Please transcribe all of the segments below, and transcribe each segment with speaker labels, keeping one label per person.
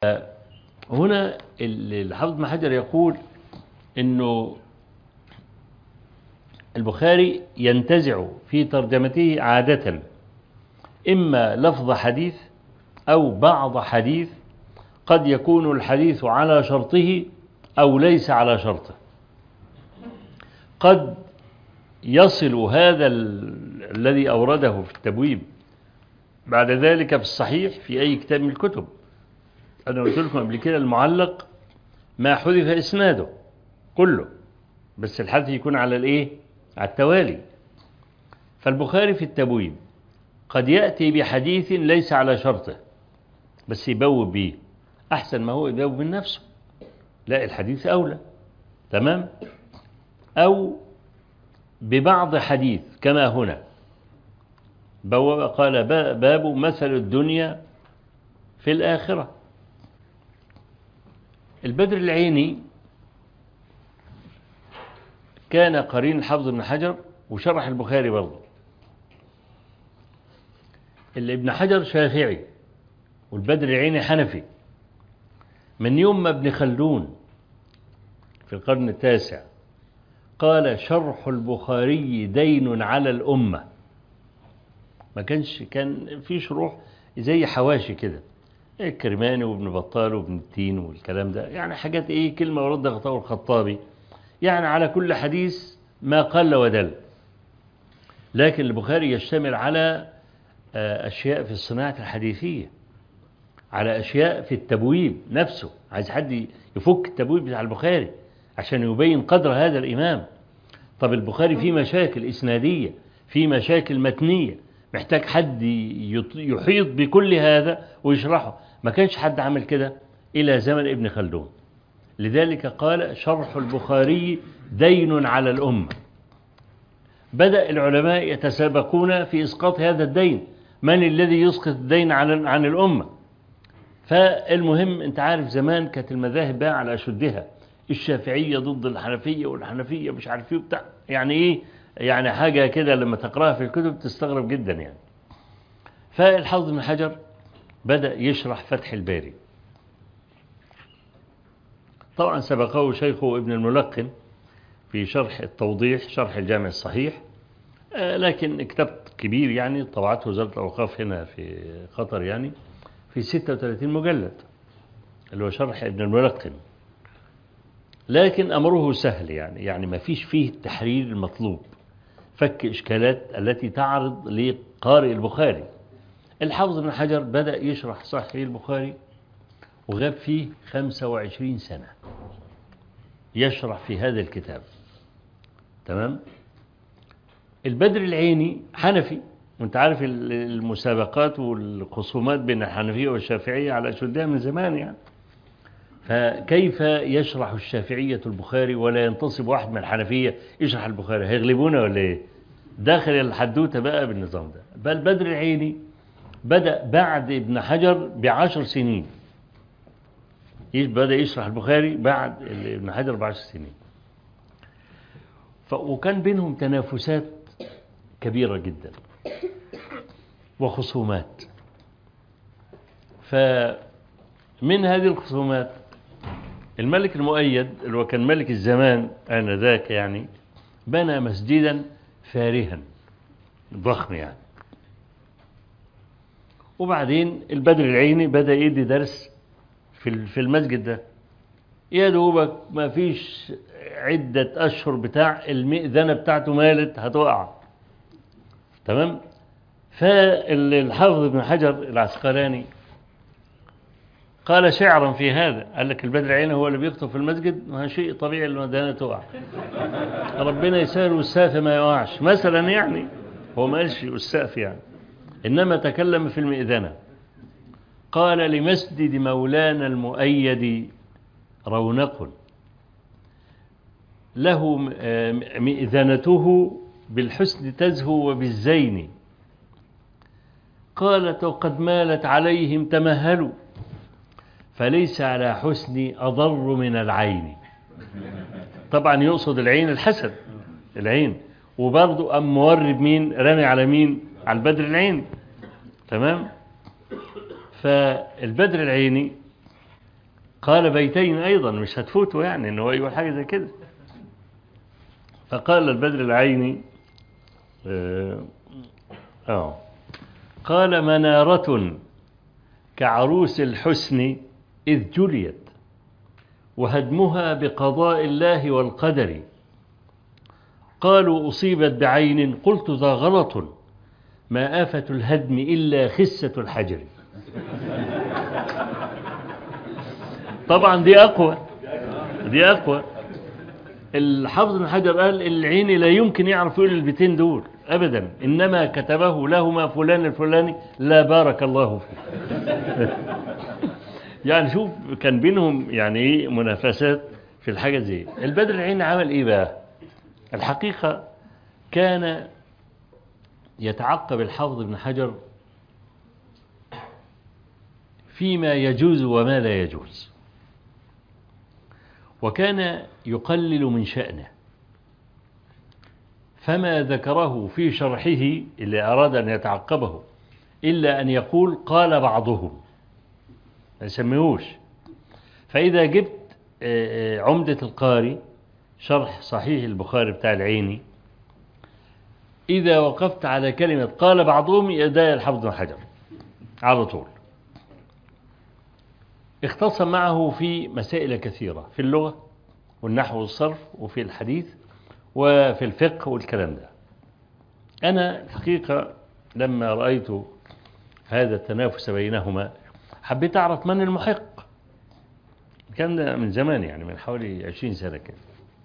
Speaker 1: هنا الحافظ بن حجر يقول انه البخاري ينتزع في ترجمته عادة إما لفظ حديث أو بعض حديث قد يكون الحديث على شرطه أو ليس على شرطه قد يصل هذا الذي أورده في التبويب بعد ذلك في الصحيح في أي كتاب من الكتب أنا قلت لكم قبل كده المعلق ما حذف إسناده كله بس الحديث يكون على الإيه على التوالي فالبخاري في التبويب قد يأتي بحديث ليس على شرطه بس يبوب به أحسن ما هو يبوب من نفسه لا الحديث أولى تمام أو ببعض حديث كما هنا بوب قال باب مثل الدنيا في الآخرة البدر العيني كان قرين الحافظ بن حجر وشرح البخاري برضه اللي ابن حجر شافعي والبدر العيني حنفي من يوم ما ابن خلدون في القرن التاسع قال شرح البخاري دين على الأمة ما كانش كان في شروح زي حواشي كده الكرماني وابن بطال وابن التين والكلام ده يعني حاجات ايه كلمة ورد غطاء الخطابي يعني على كل حديث ما قل ودل لكن البخاري يشتمل على أشياء في الصناعة الحديثية على أشياء في التبويب نفسه عايز حد يفك التبويب بتاع البخاري عشان يبين قدر هذا الإمام طب البخاري فيه مشاكل إسنادية فيه مشاكل متنية محتاج حد يحيط بكل هذا ويشرحه ما كانش حد عمل كده إلى زمن ابن خلدون لذلك قال شرح البخاري دين على الأمة بدأ العلماء يتسابقون في إسقاط هذا الدين من الذي يسقط الدين عن عن الأمة فالمهم أنت عارف زمان كانت المذاهب بقى على أشدها الشافعية ضد الحنفية والحنفية مش عارف ايه بتاع يعني ايه يعني حاجة كده لما تقراها في الكتب تستغرب جدا يعني فالحافظ بن حجر بدأ يشرح فتح الباري طبعا سبقه شيخه ابن الملقن في شرح التوضيح شرح الجامع الصحيح لكن كتاب كبير يعني طبعته وزارة الأوقاف هنا في قطر يعني في 36 مجلد اللي هو شرح ابن الملقن لكن أمره سهل يعني يعني ما فيش فيه التحرير المطلوب فك إشكالات التي تعرض لقارئ البخاري الحافظ بن حجر بدأ يشرح صحيح البخاري وغاب فيه 25 سنة يشرح في هذا الكتاب تمام البدر العيني حنفي وانت عارف المسابقات والخصومات بين الحنفية والشافعية على أشدها من زمان يعني فكيف يشرح الشافعية البخاري ولا ينتصب واحد من الحنفية يشرح البخاري هيغلبونا ولا ايه داخل الحدوتة بقى بالنظام ده بل بدر العيني بدأ بعد ابن حجر بعشر سنين بدأ يشرح البخاري بعد ابن حجر بعشر سنين وكان بينهم تنافسات كبيرة جدا وخصومات فمن هذه الخصومات الملك المؤيد اللي هو كان ملك الزمان آنذاك يعني بنى مسجدا فارها ضخم يعني وبعدين البدر العيني بدأ يدي درس في في المسجد ده يا دوبك ما فيش عدة أشهر بتاع المئذنة بتاعته مالت هتقع تمام فالحافظ ابن حجر العسقلاني قال شعرا في هذا قال لك البدر العيني هو اللي بيخطب في المسجد ما شيء طبيعي المدانة تقع ربنا يسهل والسقف ما يقعش مثلا يعني هو ما قالش السقف يعني إنما تكلم في المئذنة قال لمسجد مولانا المؤيد رونق له مئذنته بالحسن تزهو وبالزين قالت وقد مالت عليهم تمهلوا فليس على حسن أضر من العين طبعا يقصد العين الحسد العين وبرضه أم مورد مين رمي على مين على البدر العين تمام فالبدر العيني قال بيتين أيضا مش هتفوته يعني إن هو يقول حاجة زي كده فقال البدر العيني آه, آه قال منارة كعروس الحسن إذ جليت وهدمها بقضاء الله والقدر قالوا أصيبت بعين قلت ذا غلط ما آفة الهدم إلا خسة الحجر طبعا دي أقوى دي أقوى الحافظ بن حجر قال العين لا يمكن يعرف يقول البيتين دول أبدا إنما كتبه لهما فلان الفلاني لا بارك الله فيه يعني شوف كان بينهم يعني ايه منافسات في الحاجة زي البدر العين عمل ايه بقى الحقيقة كان يتعقب الحافظ ابن حجر فيما يجوز وما لا يجوز وكان يقلل من شأنه فما ذكره في شرحه اللي أراد أن يتعقبه إلا أن يقول قال بعضهم ما يسميهوش فإذا جبت عمدة القاري شرح صحيح البخاري بتاع العيني إذا وقفت على كلمة قال بعضهم يداي الحفظ بن حجر على طول اختصم معه في مسائل كثيرة في اللغة والنحو والصرف وفي الحديث وفي الفقه والكلام ده أنا الحقيقة لما رأيت هذا التنافس بينهما حبيت أعرف من المحق كان ده من زمان يعني من حوالي عشرين سنة كده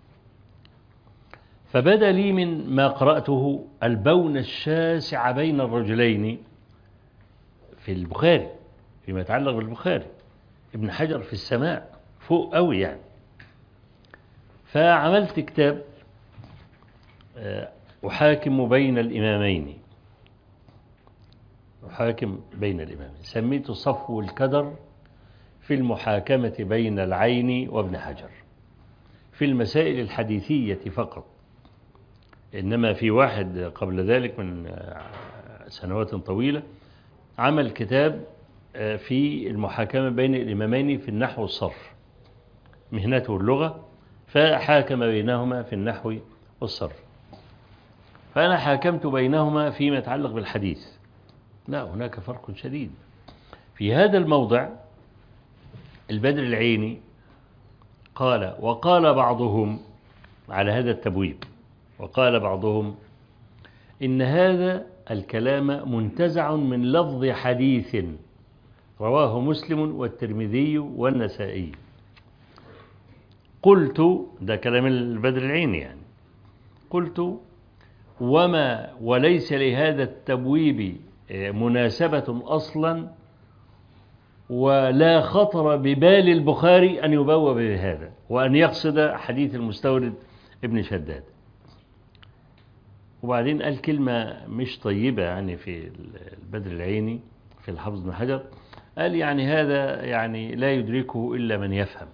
Speaker 1: فبدا لي من ما قرأته البون الشاسع بين الرجلين في البخاري فيما يتعلق بالبخاري ابن حجر في السماء فوق قوي يعني فعملت كتاب أحاكم بين الإمامين أحاكم بين الإمامين سميته صفو الكدر في المحاكمة بين العين وابن حجر في المسائل الحديثية فقط إنما في واحد قبل ذلك من سنوات طويلة عمل كتاب في المحاكمة بين الإمامين في النحو والصرف مهنته اللغة فحاكم بينهما في النحو والصرف فأنا حاكمت بينهما فيما يتعلق بالحديث لا هناك فرق شديد في هذا الموضع البدر العيني قال وقال بعضهم على هذا التبويب وقال بعضهم إن هذا الكلام منتزع من لفظ حديث رواه مسلم والترمذي والنسائي قلت ده كلام البدر العيني يعني قلت وما وليس لهذا التبويب مناسبة أصلا ولا خطر ببال البخاري أن يبوب بهذا وأن يقصد حديث المستورد ابن شداد وبعدين قال كلمة مش طيبة يعني في البدر العيني في الحفظ بن حجر قال يعني هذا يعني لا يدركه إلا من يفهم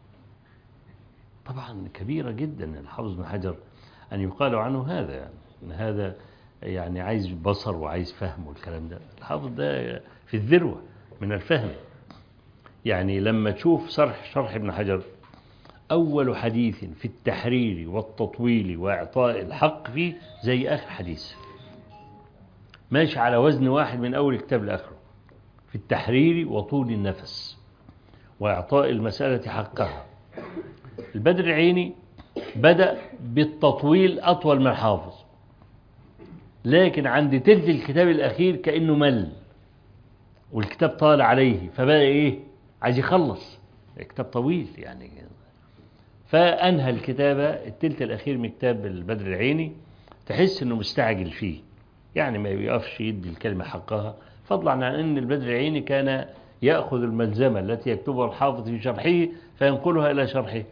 Speaker 1: طبعا كبيرة جدا الحفظ بن حجر أن يقال عنه هذا يعني إن هذا يعني عايز بصر وعايز فهم والكلام ده الحافظ ده في الذروة من الفهم يعني لما تشوف شرح شرح ابن حجر أول حديث في التحرير والتطويل وإعطاء الحق فيه زي آخر حديث ماشي على وزن واحد من أول كتاب لآخره في التحرير وطول النفس وإعطاء المسألة حقها البدر العيني بدأ بالتطويل أطول من الحافظ لكن عند تلت الكتاب الأخير كأنه مل والكتاب طال عليه فبدأ إيه عايز يخلص كتاب طويل يعني فأنهى الكتابة التلت الأخير من كتاب البدر العيني تحس أنه مستعجل فيه يعني ما يقفش يدي الكلمة حقها فضلا عن أن البدر العيني كان يأخذ الملزمة التي يكتبها الحافظ في شرحه فينقلها إلى شرحه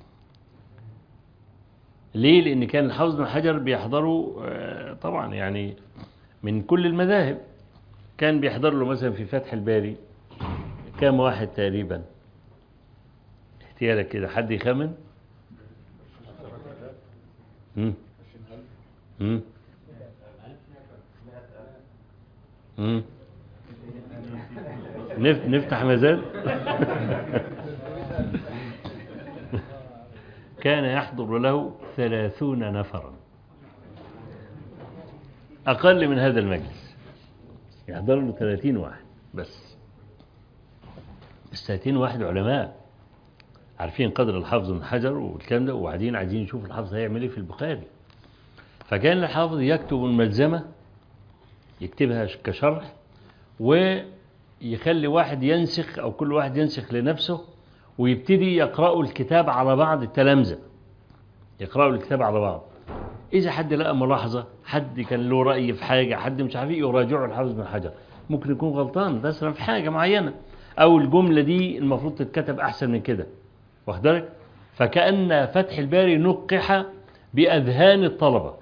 Speaker 1: ليه لأن كان الحافظ بن حجر بيحضروا طبعا يعني من كل المذاهب كان بيحضر له مثلا في فتح الباري كام واحد تقريبا احتيالك كده حد يخمن مم. مم. مم. نف... نفتح مزاد كان يحضر له ثلاثون نفرا أقل من هذا المجلس يحضر له ثلاثين واحد بس بس ثلاثين واحد علماء عارفين قدر الحافظ من حجر والكلام ده وبعدين عايزين يشوف الحافظ هيعمل ايه في البخاري فكان الحافظ يكتب الملزمة يكتبها كشرح ويخلي واحد ينسخ أو كل واحد ينسخ لنفسه ويبتدي يقرأوا الكتاب على بعض التلامذة يقرأوا الكتاب على بعض إذا حد لقى ملاحظة حد كان له رأي في حاجة حد مش عارف يراجعه الحافظ بن حجر ممكن يكون غلطان مثلا في حاجة معينة أو الجملة دي المفروض تتكتب أحسن من كده واخد بالك فكأن فتح الباري نقح بأذهان الطلبة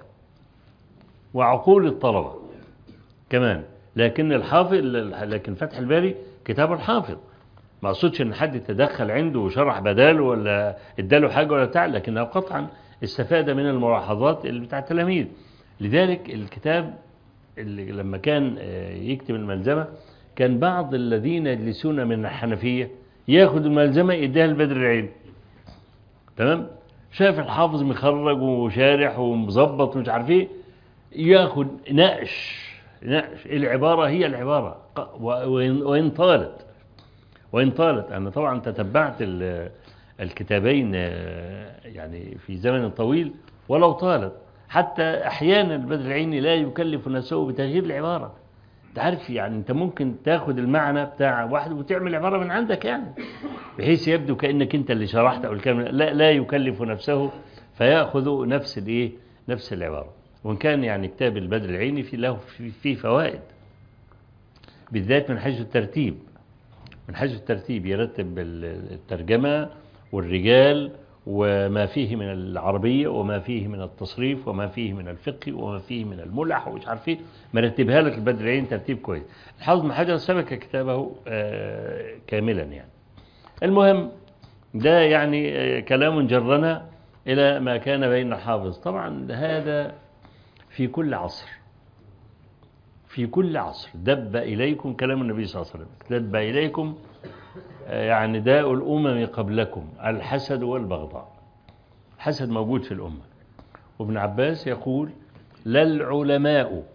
Speaker 1: وعقول الطلبة كمان لكن الحافظ لكن فتح الباري كتاب الحافظ ما اقصدش ان حد تدخل عنده وشرح بداله ولا اداله حاجه ولا بتاع لكنه قطعا استفاد من الملاحظات اللي بتاع التلاميذ لذلك الكتاب اللي لما كان يكتب الملزمه كان بعض الذين يجلسون من الحنفيه ياخد الملزمه يديها لبدر العين تمام شاف الحافظ مخرج وشارح ومظبط ومش عارف ايه ياخد نقش نقش العباره هي العباره وان طالت وإن طالت أنا طبعا تتبعت الكتابين يعني في زمن طويل ولو طالت حتى أحيانا البدر العيني لا يكلف نفسه بتغيير العبارة انت عارف يعني انت ممكن تاخد المعنى بتاع واحد وتعمل عبارة من عندك يعني بحيث يبدو كأنك انت اللي شرحت او الكلام لا لا يكلف نفسه فيأخذ نفس الايه نفس العبارة وان كان يعني كتاب البدر العيني في له فيه فوائد بالذات من حيث الترتيب من حيث الترتيب يرتب الترجمة والرجال وما فيه من العربية وما فيه من التصريف وما فيه من الفقه وما فيه من الملح ومش عارف ايه مرتبها لك البدرعين ترتيب كويس الحافظ بن حجر سبك كتابه كاملا يعني المهم ده يعني كلام جرنا إلى ما كان بين الحافظ طبعا هذا في كل عصر في كل عصر دب إليكم كلام النبي صلى الله عليه وسلم دب إليكم يعني داء الأمم قبلكم الحسد والبغضاء الحسد موجود في الأمة وابن عباس يقول لا العلماء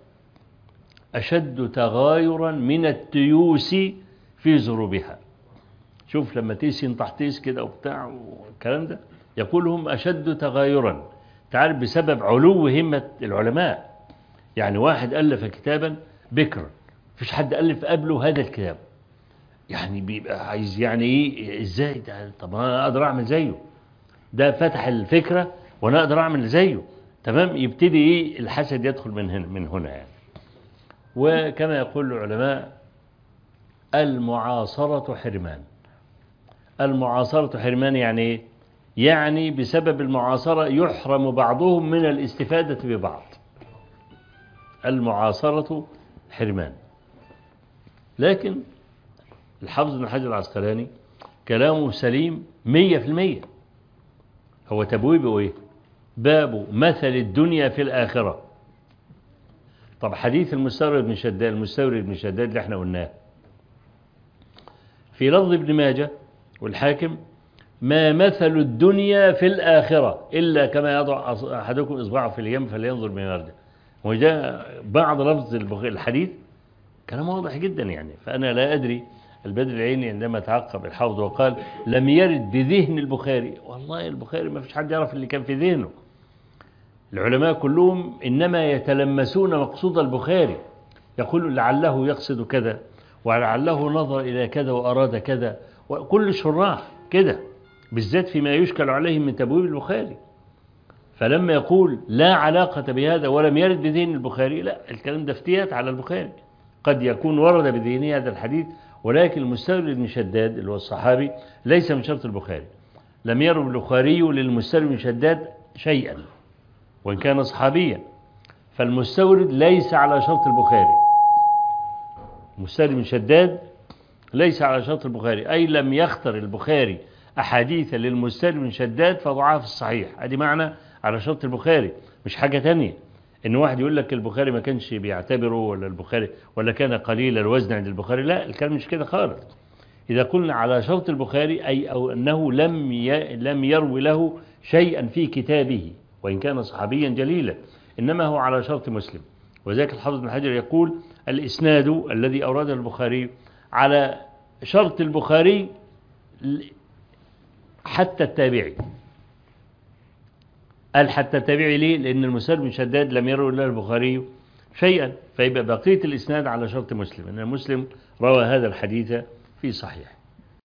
Speaker 1: أشد تغايرا من التيوس في زروبها شوف لما تيس ينطح تيس كده وبتاع والكلام ده يقول هم أشد تغايرا تعرف بسبب علو همة العلماء يعني واحد ألف كتابا بكر فيش حد ألف قبله هذا الكتاب يعني بيبقى عايز يعني ايه ازاي ده طب انا اقدر اعمل زيه ده فتح الفكرة وانا اقدر اعمل زيه تمام يبتدي ايه الحسد يدخل من هنا من هنا يعني وكما يقول العلماء المعاصرة حرمان المعاصرة حرمان يعني ايه يعني بسبب المعاصرة يحرم بعضهم من الاستفادة ببعض المعاصرة حرمان لكن الحافظ بن حجر العسقلاني كلامه سليم مية في المية هو تبويبه ايه باب مثل الدنيا في الآخرة طب حديث المستورد بن شداد المستورد بن شداد اللي احنا قلناه في لفظ ابن ماجه والحاكم ما مثل الدنيا في الآخرة إلا كما يضع أحدكم إصبعه في اليم فلينظر بما يرجع وده بعض لفظ الحديث كلام واضح جدا يعني فأنا لا أدري البدر العيني عندما تعقب الحافظ وقال لم يرد بذهن البخاري والله البخاري ما فيش حد يعرف اللي كان في ذهنه العلماء كلهم إنما يتلمسون مقصود البخاري يقول لعله يقصد كذا ولعله نظر إلى كذا وأراد كذا وكل الشراح كده بالذات فيما يشكل عليهم من تبويب البخاري فلما يقول لا علاقة بهذا ولم يرد بذهن البخاري لا الكلام ده افتيات على البخاري قد يكون ورد بذهنه هذا الحديث ولكن المستورد بن شداد اللي هو الصحابي ليس من شرط البخاري لم يرد البخاري للمستورد بن شداد شيئا وإن كان صحابيا فالمستورد ليس على شرط البخاري المستورد بن شداد ليس على شرط البخاري أي لم يختر البخاري أحاديث للمستورد بن شداد فضعها في الصحيح هذه معنى على شرط البخاري مش حاجة تانية ان واحد يقول لك البخاري ما كانش بيعتبره ولا البخاري ولا كان قليل الوزن عند البخاري لا الكلام مش كده خالص إذا قلنا على شرط البخاري أي أو أنه لم لم يروي له شيئا في كتابه وإن كان صحابيا جليلا إنما هو على شرط مسلم وذلك الحافظ بن حجر يقول الإسناد الذي أورده البخاري على شرط البخاري حتى التابعي قال حتى التابعي ليه لأن المسلم بن شداد لم يروي له البخاري شيئا فيبقى بقية الإسناد على شرط مسلم أن المسلم روى هذا الحديث في صحيح